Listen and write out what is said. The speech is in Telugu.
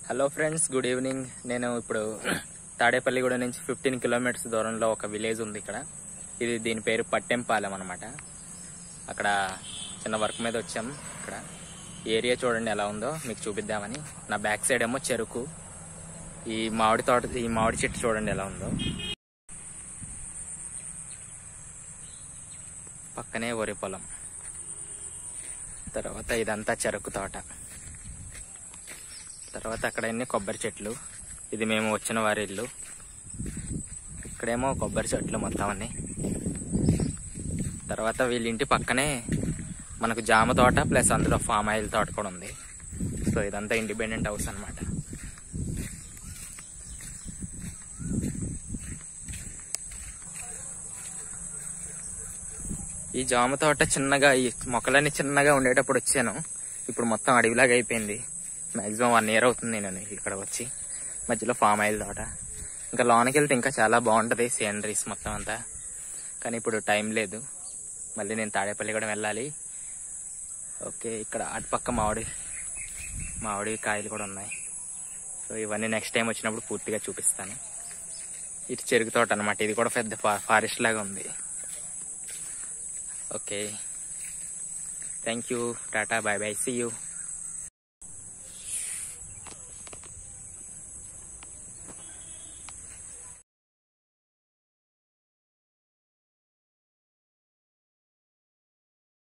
హలో ఫ్రెండ్స్ గుడ్ ఈవినింగ్ నేను ఇప్పుడు తాడేపల్లిగూడ నుంచి ఫిఫ్టీన్ కిలోమీటర్స్ దూరంలో ఒక విలేజ్ ఉంది ఇక్కడ ఇది దీని పేరు పట్టెంపాలెం అనమాట అక్కడ చిన్న వర్క్ మీద వచ్చాం ఇక్కడ ఈ ఏరియా చూడండి ఎలా ఉందో మీకు చూపిద్దామని నా బ్యాక్ సైడ్ ఏమో చెరుకు ఈ మామిడి తోట ఈ మామిడి చెట్టు చూడండి ఎలా ఉందో పక్కనే వరి పొలం తర్వాత ఇదంతా చెరుకు తోట తర్వాత అక్కడ అన్ని కొబ్బరి చెట్లు ఇది మేము వచ్చిన వారి ఇల్లు ఇక్కడేమో కొబ్బరి చెట్లు మొత్తం అన్ని తర్వాత వీళ్ళ ఇంటి పక్కనే మనకు జామ తోట ప్లస్ అందులో ఫామ్ ఆయిల్ తోట కూడా ఉంది సో ఇదంతా ఇండిపెండెంట్ హౌస్ అన్నమాట ఈ జామ తోట చిన్నగా ఈ మొక్కలన్నీ చిన్నగా ఉండేటప్పుడు వచ్చాను ఇప్పుడు మొత్తం అడవిలాగా అయిపోయింది మాక్సిమం వన్ ఇయర్ అవుతుంది నేను ఇక్కడ వచ్చి మధ్యలో ఫామ్ ఆయిల్ తోట ఇంకా లోనకి వెళ్తే ఇంకా చాలా బాగుంటుంది సీనరీస్ మొత్తం అంతా కానీ ఇప్పుడు టైం లేదు మళ్ళీ నేను తాడేపల్లి కూడా వెళ్ళాలి ఓకే ఇక్కడ అటుపక్క మామిడి మామిడి కాయలు కూడా ఉన్నాయి సో ఇవన్నీ నెక్స్ట్ టైం వచ్చినప్పుడు పూర్తిగా చూపిస్తాను ఇది చెరుకు తోట అనమాట ఇది కూడా పెద్ద ఫారెస్ట్ లాగా ఉంది okay thank you tata bye bye see you